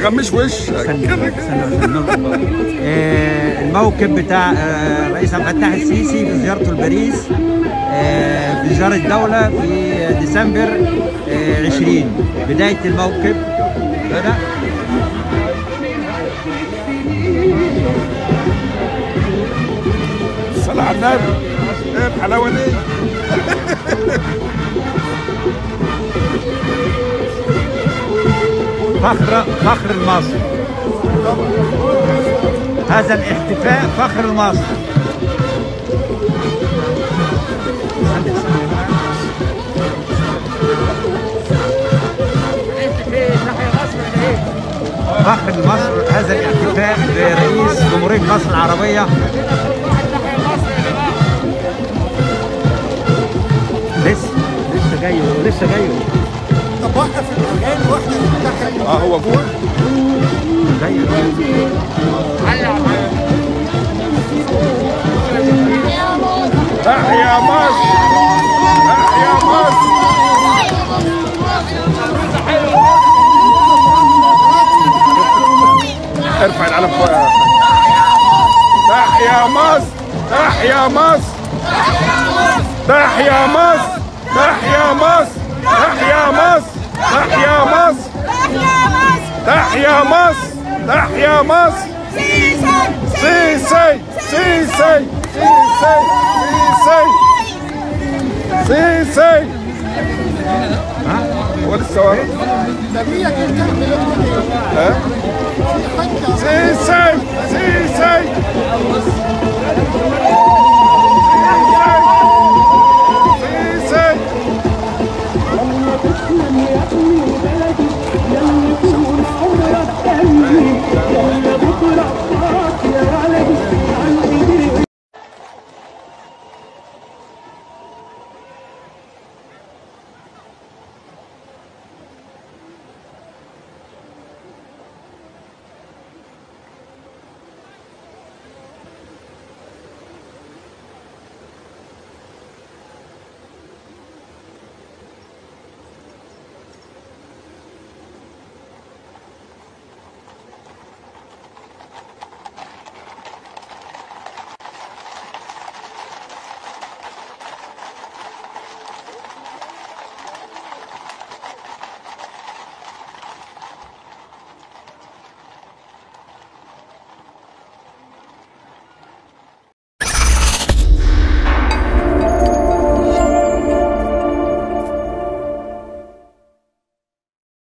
تغمش وشك استنى استنى عشان نلقط. آه، الموكب بتاع آه، الرئيس عبد الفتاح السيسي في زيارته لباريس آه، في زيارة دولة في ديسمبر آه، 20 بداية الموكب بدأ صلى على النبي ايه الحلاوه دي فخر فخر المصري هذا الاحتفاء فخر المصري فخر مصر هذا الاحتفاء برئيس جمهورية مصر العربية لسه لسه جاي لسه جاي طب وقف الاغاني واحنا نفتح اه هو جوه جاي تحيا مصر تحيا مصر ارفع العلم فوق يا أخي. تحيا مصر تحيا مصر تحيا مصر تحيا مصر تحيا مصر تحيا مصر تحيا مصر تحيا مصر سي سي سي سي سي سي سي سي هو لسه ورا سمية كان تعمل ها سي سي سي